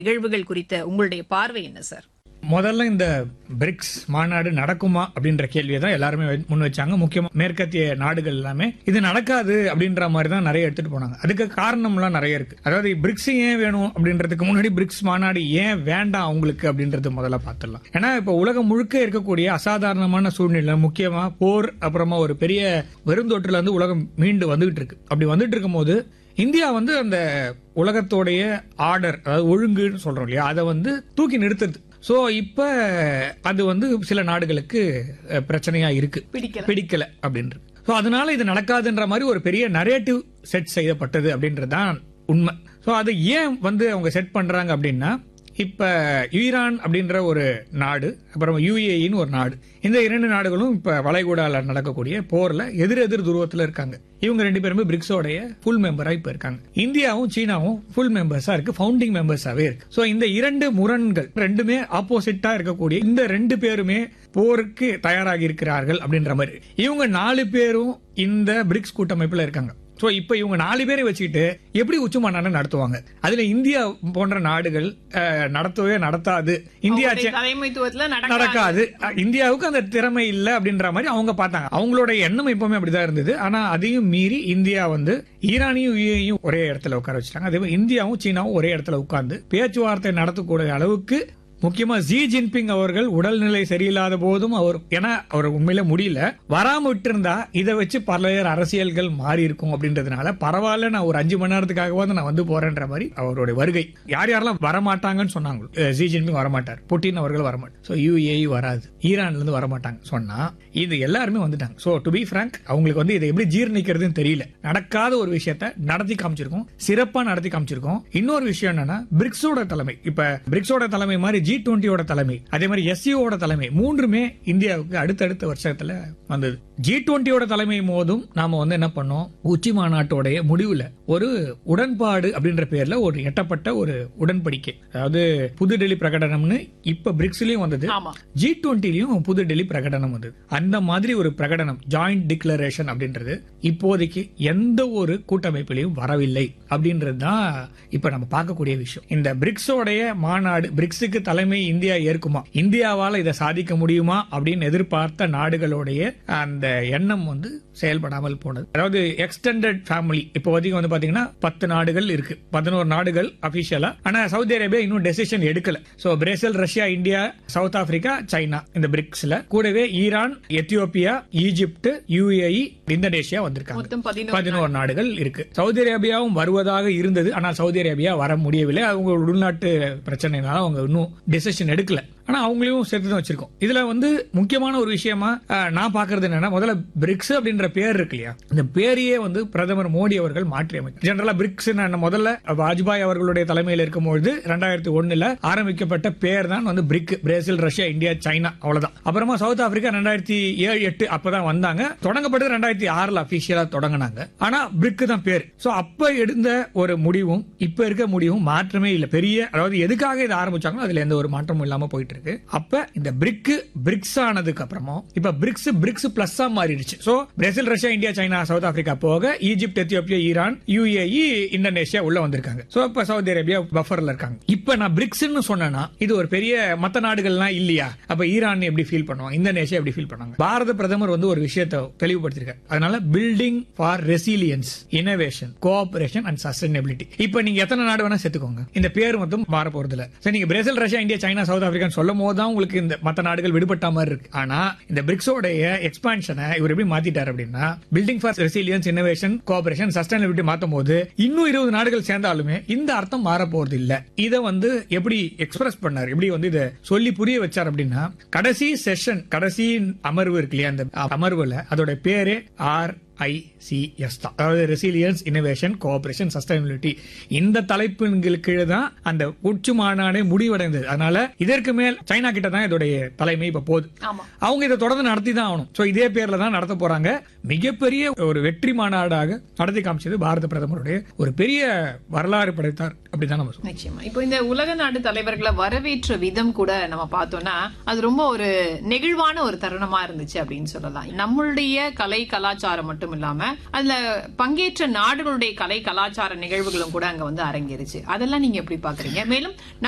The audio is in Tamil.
நிகழ்வுகள் குறித்த உங்களுடைய பார்வை என்ன சார் முதல்ல இந்த பிரிக்ஸ் மாநாடு நடக்குமா அப்படின்ற கேள்வியை தான் எல்லாருமே வை- முன் வச்சாங்க முக்கியமா மேற்கத்திய நாடுகள் எல்லாமே இது நடக்காது அப்படின்ற மாதிரி தான் நிறைய எடுத்துட்டு போனாங்க அதுக்கு காரணம்லாம் நிறைய இருக்கு அதாவது பிரிக்ஸ் ஏன் வேணும் அப்படின்றதுக்கு முன்னாடி பிரிக்ஸ் மாநாடு ஏன் வேண்டாம் அவங்களுக்கு அப்படின்றது முதல்ல பார்த்துடலாம் ஏன்னா இப்ப உலகம் முழுக்க இருக்கக்கூடிய அசாதாரணமான சூழ்நிலை முக்கியமா போர் அப்புறமா ஒரு பெரிய பெருந்தொற்றுல இருந்து உலகம் மீண்டு வந்துகிட்டு இருக்கு அப்படி வந்துட்டு இருக்கும்போது இந்தியா வந்து அந்த உலகத்தோடைய ஆர்டர் அதாவது ஒழுங்குன்னு சொல்றோம் இல்லையா அதை வந்து தூக்கி நிறுத்துது சோ இப்ப அது வந்து சில நாடுகளுக்கு அஹ், பிரச்சனையா இருக்கு பிடிக்கல. பிடிக்கல அப்படின்றது சோ அதனால இது நடக்காதுன்ற மாதிரி ஒரு பெரிய நரேட்டிவ் செட் செய்யப்பட்டது அப்படின்றது தான் உண்மை சோ அது ஏன் வந்து அவங்க செட் பண்றாங்க அப்படின்னா இப்ப ஈரான் அப்படின்ற ஒரு நாடு அப்புறம் யுஏஇன்னு ஒரு நாடு இந்த இரண்டு நாடுகளும் இப்ப வளைகுடால நடக்கக்கூடிய போர்ல எதிர் எதிர் துருவத்துல இருக்காங்க இவங்க ரெண்டு பேருமே பிரிக்ஸோடைய ஃபுல் மெம்பரா இப்ப இருக்காங்க இந்தியாவும் சீனாவும் ஃபுல் மெம்பர்ஸா இருக்கு ஃபவுண்டிங் மெம்பர்ஸாவே இருக்கு சோ இந்த இரண்டு முரண்கள் ரெண்டுமே ஆப்போசிட்டா இருக்கக்கூடிய இந்த ரெண்டு பேருமே போருக்கு தயாராகி இருக்கிறார்கள் அப்படின்ற மாதிரி இவங்க நாலு பேரும் இந்த பிரிக்ஸ் கூட்டமைப்புல இருக்காங்க சோ இப்ப இவங்க நாலு பேரை வச்சுக்கிட்டு எப்படி உச்சி மாநாடு நடத்துவாங்க அதுல இந்தியா போன்ற நாடுகள் அஹ், நடத்தவே நடத்தாது இந்தியா அவங்களுடைய சே- தலைமைத்துவத்துல நடக்காது நடக்காது அஹ், இந்தியாவுக்கு அந்த திறமை இல்ல அப்படின்ற மாதிரி அவங்க பார்த்தாங்க அவங்களோட எண்ணம் எப்பவுமே அப்படிதான் இருந்தது ஆனா அதையும் மீறி இந்தியா வந்து ஈரானையும் யுஏயும் ஒரே இடத்துல உட்கார வச்சுட்டாங்க அதே மாதிரி இந்தியாவும் சீனாவும் ஒரே இடத்துல உட்கார்ந்து பேச்சுவார்த்தை நடத்தக்கூடிய அளவுக்கு முக்கியமா ஜி ஜின்பிங் அவர்கள் உடல்நிலை சரியில்லாத போதும் அவர் ஏன்னா அவர் உண்மையில முடியல வராம விட்டிருந்தா இதை வச்சு பல்வேறு அரசியல்கள் மாறி இருக்கும் அப்படின்றதுனால பரவாயில்ல நான் ஒரு அஞ்சு மணி நேரத்துக்காகவாது நான் வந்து போறேன்ற மாதிரி அவருடைய வருகை யார் யாரெல்லாம் வரமாட்டாங்கன்னு சொன்னாங்க அஹ் ஜி ஜின்பிங் வரமாட்டார் புட்டின் அவர்கள் வரமாட்டார் சோ யுஏஇ வராது ஈரான்ல இருந்து வரமாட்டாங்க சொன்னா இது எல்லாருமே வந்துட்டாங்க சோ டு பி frank அவங்களுக்கு வந்து இதை எப்படி ஜீர்ணிக்கிறதுன்னு தெரியல நடக்காத ஒரு விஷயத்த நடத்தி காமிச்சிருக்கோம் சிறப்பா நடத்தி காமிச்சிருக்கோம் இன்னொரு விஷயம் என்னன்னா பிரிக்ஸோட தலைமை இப்ப பிரிக்ஸோட தலைமை மாதிரி ஜி டுவெண்ட்டியோட தலைமை அதே மாதிரி எஸ்சிஓட தலைமை மூன்றுமே இந்தியாவுக்கு அடுத்தடுத்த வருஷத்துல வந்தது ஜி டுவெண்ட்டியோட தலைமை போதும் நாம வந்து என்ன பண்ணோம் உச்சி மாநாட்டோடைய முடிவுல ஒரு உடன்பாடு அப்படின்ற பேர்ல ஒரு எட்டப்பட்ட ஒரு உடன்படிக்கை அதாவது புதுடெல்லி பிரகடனம்னு இப்ப பிரிக்ஸ்லயும் வந்தது ஆமா ஜி டுவெண்ட்டிலையும் புதுடெல்லி பிரகடனம் வந்தது அந்த மாதிரி ஒரு பிரகடனம் ஜாயிண்ட் டிக்ளரேஷன் அப்படின்றது இப்போதைக்கு எந்த ஒரு கூட்டமைப்பிலையும் வரவில்லை அப்படின்றது தான் இப்ப நம்ம பார்க்கக்கூடிய விஷயம் இந்த பிரிக்ஸோடைய மாநாடு பிரிக்ஸுக்கு தலைமை இந்தியா ஏற்குமா இந்தியாவால இதை சாதிக்க முடியுமா அப்படின்னு எதிர்பார்த்த நாடுகளுடைய அந்த எண்ணம் வந்து செயல்படாமல் போனது அதாவது எக்ஸ்டெண்டட் ஃபேமிலி இப்போதைக்கு வந்து பாத்தீங்கன்னா பத்து நாடுகள் இருக்கு பதினோரு நாடுகள் அபிஷியலா ஆனா சவுதி அரேபியா இன்னும் டெசிஷன் எடுக்கல so Brazil Russia India South Africa China இந்த பிரிக்ஸ்ல கூடவே Iran Ethiopia Egypt UAE Indonesia வந்திருக்காங்க மொத்தம் பதினோரு பதினோரு நாடுகள் இருக்கு சவுதி அரேபியாவும் வருவதாக இருந்தது ஆனால் சவுதி அரேபியா வர முடியவில்லை அவங்க உள்நாட்டு பிரச்சனைனால அவங்க இன்னும் டெசிஷன் எடுக்கல ஆனா அவங்களையும் சேர்த்து தான் வச்சிருக்கோம் இதுல வந்து முக்கியமான ஒரு விஷயமா அஹ், நான் பாக்குறது என்னன்னா முதல்ல பிரிக்ஸ் அப்படின்ற பேர் இருக்கு இல்லையா இந்த பேரையே வந்து பிரதமர் மோடி அவர்கள் மாற்றி அமைத்தார் ஜெனரலா பிரிக்ஸ் முதல்ல வாஜ்பாய் அவர்களுடைய தலைமையில் இருக்கும்பொழுது ரெண்டாயிரத்தி ஒண்ணுல ஆரம்பிக்கப்பட்ட பேர் தான் வந்து BRIC Brazil Russia India China அவ்வளவுதான் அப்புறமா சவுத் ஆப்பிரிக்கா ரெண்டாயிரத்தி ஏழு எட்டு அப்பதான் வந்தாங்க தொடங்கப்பட்டது ரெண்டாயிரத்தி ஆறுல அபிஷியலா தொடங்கினாங்க ஆனா பிரிக் தான் பேர் சோ அப்ப எடுத்த ஒரு முடிவும் இப்ப இருக்க முடிவும் மாற்றமே இல்ல பெரிய அதாவது எதுக்காக இதை ஆரம்பிச்சாங்களோ அதுல எந்த ஒரு மாற்றமும் இல்லாம போயிட்டு இருக்கு அப்ப இந்த பிரிக் பிரிக்ஸ் ஆனதுக்கு அப்புறமா இப்ப பிரிக்ஸ் பிரிக்ஸ் பிளஸ் மாறிடுச்சு so Brazil Russia India China South Africa போக Egypt Ethiopia Iran UAE Indonesia உள்ள வந்திருக்காங்க சோ இப்ப சவுதி அரேபியா பஃபர்ல இருக்காங்க இப்ப நான் பிரிக்ஸ்னு சொன்னேன்னா இது ஒரு பெரிய மத்த நாடுகள்லாம் இல்லையா அப்ப ஈரான் எப்படி ஃபீல் பண்ணுவாங்க இந்தோனேஷியா எப்படி ஃபீல் பண்ணுவாங்க பாரத பிரதமர் வந்து ஒரு விஷயத்தை தெளிவுபடுத்திருக்காரு அதனால building for resilience innovation cooperation and sustainability இப்ப நீங்க எத்தனை நாடு வேணா சேர்த்துக்கோங்க இந்த பேர் மட்டும் மாற போறது இல்ல சரி நீங்க Brazil Russia India China South ஆப்பிரிக்கான்னு சொல்லும் போது தான் உங்களுக்கு இந்த மத்த நாடுகள் விடுபட்ட மாதிரி இருக்கு ஆனா இந்த பிரிக்ஸோடைய எக்ஸ்பான்ஷனை இவர் எப்படி மாத்திட்டார் அப்படின்னா building for resilience innovation cooperation sustainability மாத்தும் போது இன்னும் இருபது நாடுகள் சேர்ந்தாலுமே இந்த அர்த்தம் மாற போறது இல்ல இத வந்து எப்படி எக்ஸ்பிரஸ் பண்ணார் எப்படி வந்து இத சொல்லி புரிய வச்சார் அப்படின்னா கடைசி செஷன் கடைசி அமர்வு இருக்கு இல்லையா அந்த அமர்வுல அதோட பேரே ஆர் ஐசிஎஸ் தான் அதாவது ரெசிலியன்ஸ் இனோவேஷன் கோஆபரேஷன் சஸ்டைனபிலிட்டி இந்த தலைப்பின் கீழே தான் அந்த உச்சி மாநாடே முடிவடைந்தது அதனால இதற்கு மேல் சைனா கிட்ட தான் இதோடைய தலைமை இப்ப போகுது ஆமா அவங்க இதை தொடர்ந்து நடத்தி தான் ஆகணும் சோ இதே பேர்ல தான் நடத்த போறாங்க மிகப்பெரிய ஒரு வெற்றி மாநாடாக நடத்தி காமிச்சது பாரத பிரதமருடைய ஒரு பெரிய வரலாறு படைத்தார் அப்படிதான் நம்ம சொல்றோம் நிச்சயமா இப்போ இந்த உலக நாடு தலைவர்களை வரவேற்ற விதம் கூட நம்ம பார்த்தோம்னா அது ரொம்ப ஒரு நெகிழ்வான ஒரு தருணமா இருந்துச்சு அப்படின்னு சொல்லலாம் நம்மளுடைய கலை கலாச்சாரம் மட்டும் இல்லாம அதுல பங்கேற்ற நாடுகளுடைய கலை கலாச்சார நிகழ்வுகளும் கூட அங்க வந்து அரங்கேறுச்சு அதெல்லாம் நீங்க எப்படி பாக்குறீங்க மேலும்